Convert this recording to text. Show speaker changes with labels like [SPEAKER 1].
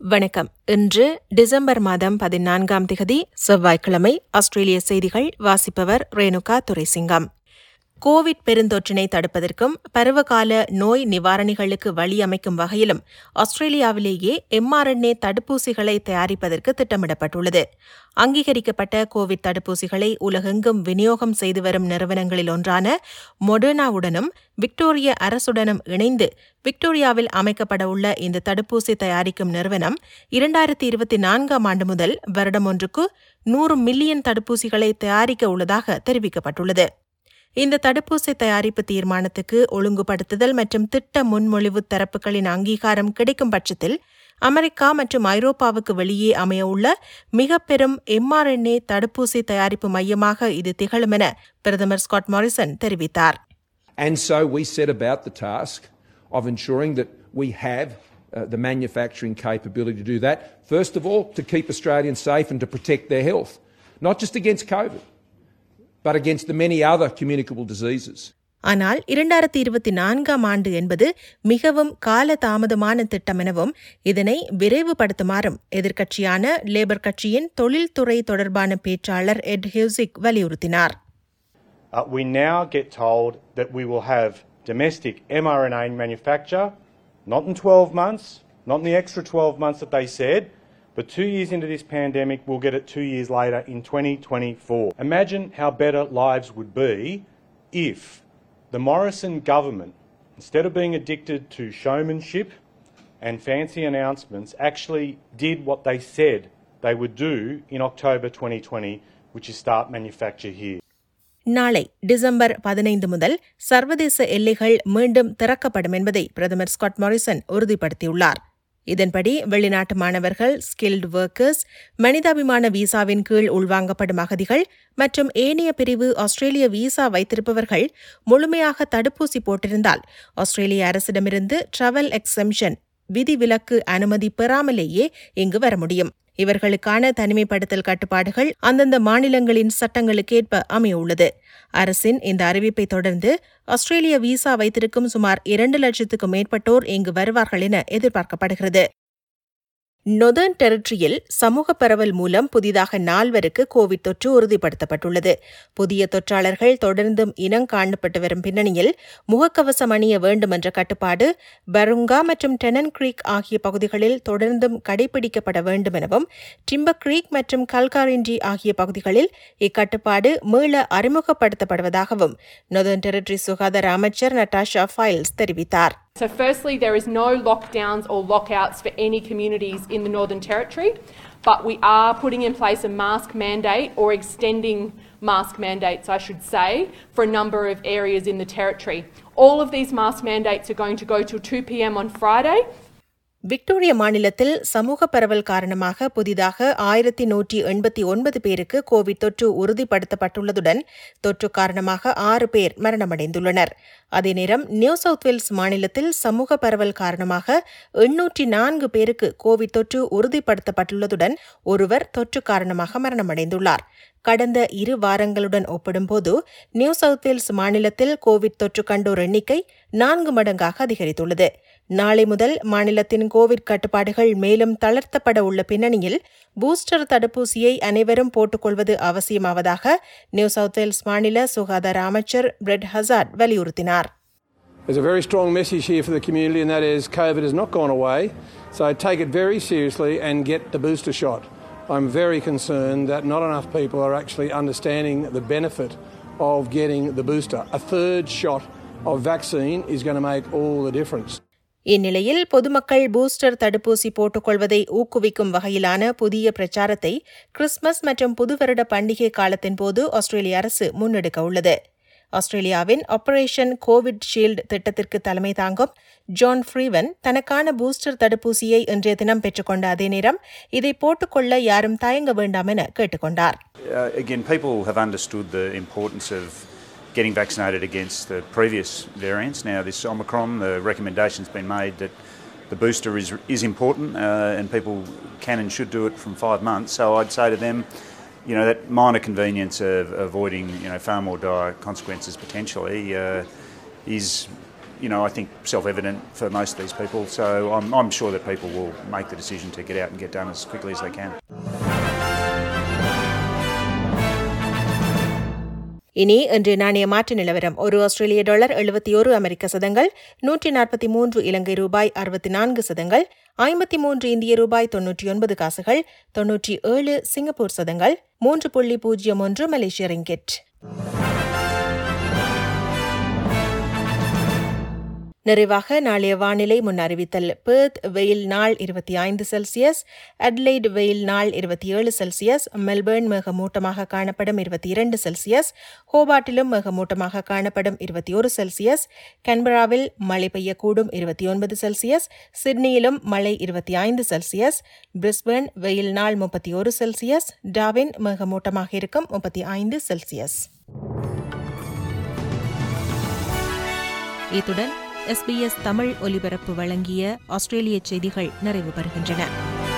[SPEAKER 1] வணக்கம் இன்று டிசம்பர் மாதம் பதினான்காம் திகதி செவ்வாய்க்கிழமை ஆஸ்திரேலிய செய்திகள் வாசிப்பவர் ரேணுகா துரைசிங்கம் கோவிட் பெருந்தொற்றினை தடுப்பதற்கும் பருவகால நோய் நிவாரணிகளுக்கு வழியமைக்கும் வகையிலும் ஆஸ்திரேலியாவிலேயே எம்ஆர்என்ஏ தடுப்பூசிகளை தயாரிப்பதற்கு திட்டமிடப்பட்டுள்ளது அங்கீகரிக்கப்பட்ட கோவிட் தடுப்பூசிகளை உலகெங்கும் விநியோகம் செய்து வரும் நிறுவனங்களில் ஒன்றான மொடர்னாவுடனும் விக்டோரிய அரசுடனும் இணைந்து விக்டோரியாவில் அமைக்கப்படவுள்ள இந்த தடுப்பூசி தயாரிக்கும் நிறுவனம் இரண்டாயிரத்தி இருபத்தி நான்காம் ஆண்டு முதல் வருடம் ஒன்றுக்கு நூறு மில்லியன் தடுப்பூசிகளை தயாரிக்க உள்ளதாக தெரிவிக்கப்பட்டுள்ளது இந்த தடுப்பூசி தயாரிப்பு தீர்மானத்துக்கு ஒழுங்குபடுத்துதல் மற்றும் திட்ட முன்மொழிவு தரப்புகளின் அங்கீகாரம் கிடைக்கும் பட்சத்தில் அமெரிக்கா மற்றும் ஐரோப்பாவுக்கு வெளியே அமையவுள்ள மிக பெரும் எம்ஆர்என்ஏ தடுப்பூசி தயாரிப்பு மையமாக இது திகழும் என பிரதமர் ஸ்காட் மாரிசன் தெரிவித்தார்
[SPEAKER 2] And so we set about the task of ensuring that we have uh, the manufacturing capability to do that. First of all, to keep Australians safe and to protect their health, not just against COVID, but against the many other communicable diseases.
[SPEAKER 1] ஆனால் இரண்டாயிரத்தி இருபத்தி நான்காம் ஆண்டு என்பது மிகவும் கால தாமதமான திட்டம் எனவும் இதனை விரைவுபடுத்துமாறும் எதிர்க்கட்சியான லேபர் கட்சியின் தொழில்துறை தொடர்பான பேச்சாளர் எட் ஹியூசிக் வலியுறுத்தினார்
[SPEAKER 3] Uh, we now get told that we will have domestic mRNA manufacture, not in 12 months, not in the extra 12 months that they said, but two years into this pandemic, we'll get it two years later in 2024. Imagine how better lives would be if the Morrison government, instead of being addicted to showmanship and fancy announcements, actually did what they said they would do in October 2020, which is start manufacture here.
[SPEAKER 1] நாளை December பதினைந்து முதல் சர்வதேச எல்லைகள் மீண்டும் திறக்கப்படும் என்பதை பிரதமர் Scott Morrison உறுதிப்படுத்தியுள்ளார் இதன்படி வெளிநாட்டு மாணவர்கள் ஸ்கில்டு ஒர்க்கர்ஸ் மனிதாபிமான விசாவின் கீழ் உள்வாங்கப்படும் அகதிகள் மற்றும் ஏனைய பிரிவு ஆஸ்திரேலிய விசா வைத்திருப்பவர்கள் முழுமையாக தடுப்பூசி போட்டிருந்தால் ஆஸ்திரேலிய அரசிடமிருந்து டிராவல் எக்ஸம்ஷன் விதிவிலக்கு அனுமதி பெறாமலேயே இங்கு வர முடியும் இவர்களுக்கான தனிமைப்படுத்தல் கட்டுப்பாடுகள் அந்தந்த மாநிலங்களின் சட்டங்களுக்கேற்ப அமையவுள்ளது அரசின் இந்த அறிவிப்பை தொடர்ந்து ஆஸ்திரேலிய விசா வைத்திருக்கும் சுமார் இரண்டு லட்சத்துக்கும் மேற்பட்டோர் இங்கு வருவார்கள் என எதிர்பார்க்கப்படுகிறது நொதர்ன் டெரிட்டரியில் சமூக பரவல் மூலம் புதிதாக நால்வருக்கு கோவிட் தொற்று உறுதிப்படுத்தப்பட்டுள்ளது புதிய தொற்றாளர்கள் தொடர்ந்தும் இனம் காணப்பட்டு வரும் பின்னணியில் முகக்கவசம் அணிய வேண்டும் என்ற கட்டுப்பாடு பருங்கா மற்றும் டெனன் கிரீக் ஆகிய பகுதிகளில் தொடர்ந்தும் கடைபிடிக்கப்பட வேண்டும் எனவும் டிம்பர் கிரீக் மற்றும் கல்காரிண்டி ஆகிய பகுதிகளில் இக்கட்டுப்பாடு மீள அறிமுகப்படுத்தப்படுவதாகவும் நொதர்ன் டெரிட்டரி சுகாதார அமைச்சர் நட்டாஷா ஃபைல்ஸ் தெரிவித்தார்
[SPEAKER 4] So, firstly, there is no lockdowns or lockouts for any communities in the Northern Territory, but we are putting in place a mask mandate or extending mask mandates, I should say, for a number of areas in the Territory. All of these mask mandates are going to go till 2 pm on Friday.
[SPEAKER 1] Victoria மாநிலத்தில் சமூக பரவல் காரணமாக புதிதாக ஆயிரத்தி நூற்றி எண்பத்தி ஒன்பது பேருக்கு கோவிட் தொற்று உறுதிப்படுத்தப்பட்டுள்ளதுடன் தொற்று காரணமாக ஆறு பேர் மரணமடைந்துள்ளனர் அதே நேரம் நியூ சவுத் வேல்ஸ் மாநிலத்தில் சமூக பரவல் காரணமாக எண்ணூற்றி நான்கு பேருக்கு கோவிட் தொற்று உறுதிப்படுத்தப்பட்டுள்ளதுடன் ஒருவர் தொற்று காரணமாக மரணமடைந்துள்ளார் கடந்த இரு வாரங்களுடன் ஒப்பிடும்போது நியூ சவுத் வேல்ஸ் மாநிலத்தில் கோவிட் தொற்று கண்டோர் எண்ணிக்கை நான்கு மடங்காக அதிகரித்துள்ளது நாளை முதல் மாநிலத்தின் கோவிட் கட்டுப்பாடுகள் மேலும் தளர்த்தப்பட உள்ள பின்னணியில் பூஸ்டர் தடுப்பூசியை அனைவரும் போட்டுக்கொள்வது அவசியமாவதாக நியூ சவுத் வேல்ஸ் மாநில சுகாதார அமைச்சர் பிரெட் ஹசார்ட் வலியுறுத்தினார்
[SPEAKER 5] There's a very strong message here for the community, and that is COVID has not gone away. So take it very seriously and get the booster shot. I'm very concerned that not enough people are actually understanding the benefit of getting the booster. A third shot of vaccine is going to make all the difference.
[SPEAKER 1] இந்நிலையில் பொதுமக்கள் booster தடுப்பூசி போட்டுக்கொள்வதை ஊக்குவிக்கும் வகையிலான புதிய பிரச்சாரத்தை Christmas மற்றும் புதுவருட பண்டிகை காலத்தின் போது ஆஸ்திரேலிய அரசு முன்னெடுக்க உள்ளது ஆஸ்திரேலியாவின் ஆபரேஷன் கோவிட் ஷீல்டு திட்டத்திற்கு தலைமை தாங்கும் ஜான் ஃப்ரீவன் தனக்கான பூஸ்டர் தடுப்பூசியை இன்றைய தினம் பெற்றுக்கொண்ட அதே நேரம் இதை போட்டுக்கொள்ள யாரும் தயங்க வேண்டாம் என கேட்டுக்கொண்டார்
[SPEAKER 6] Uh, again, people have understood the importance of getting vaccinated against the previous variants. Now, this Omicron, the recommendation's been made that the booster is, is important uh, and people can and should do it from five months. So I'd say to them, you know, that minor convenience of avoiding, you know, far more dire consequences potentially uh, is you know, I think self-evident for most of these people. So I'm, I'm sure that people will make the decision to get out and get done as quickly as they can.
[SPEAKER 1] இனி இன்று நாணய மாற்று நிலவரம் ஒரு ஆஸ்திரேலிய dollar எழுபத்தி ஒரு அமெரிக்க சதங்கள் நூற்றி நாற்பத்தி மூன்று இலங்கை ரூபாய் அறுபத்தி நான்கு சதங்கள் ஐம்பத்தி மூன்று இந்திய ரூபாய் தொன்னூற்றி ஒன்பது காசுகள் தொன்னூற்றி ஏழு சிங்கப்பூர் சதங்கள் மூன்று புள்ளி பூஜ்ஜியம் ஒன்று மலேசிய ரிங்கெட் நிறைவாக நாளைய வானிலை முன் அறிவித்தல் பெர்த் வெயில் நாள் இருபத்தி ஐந்து செல்சியஸ் அட்லைட் வெயில் நாள் இருபத்தி ஏழு செல்சியஸ் மெல்பர்ன் மேகமூட்டமாக காணப்படும் இருபத்தி இரண்டு செல்சியஸ் ஹோபாட்டிலும் மேகமூட்டமாக காணப்படும் இருபத்தி ஒரு செல்சியஸ் கன்பராவில் மழை பெய்யக்கூடும் இருபத்தி ஒன்பது செல்சியஸ் சிட்னியிலும் மழை இருபத்தி ஐந்து செல்சியஸ் பிரிஸ்பர்ன் வெயில் நாள் முப்பத்தி ஒரு செல்சியஸ் டாவின் மேகமூட்டமாக இருக்கும் முப்பத்தி ஐந்து செல்சியஸ் இத்துடன் எஸ்பிஎஸ் தமிழ் ஒலிபரப்பு வழங்கிய ஆஸ்திரேலிய செய்திகள் நிறைவு பெறுகின்றன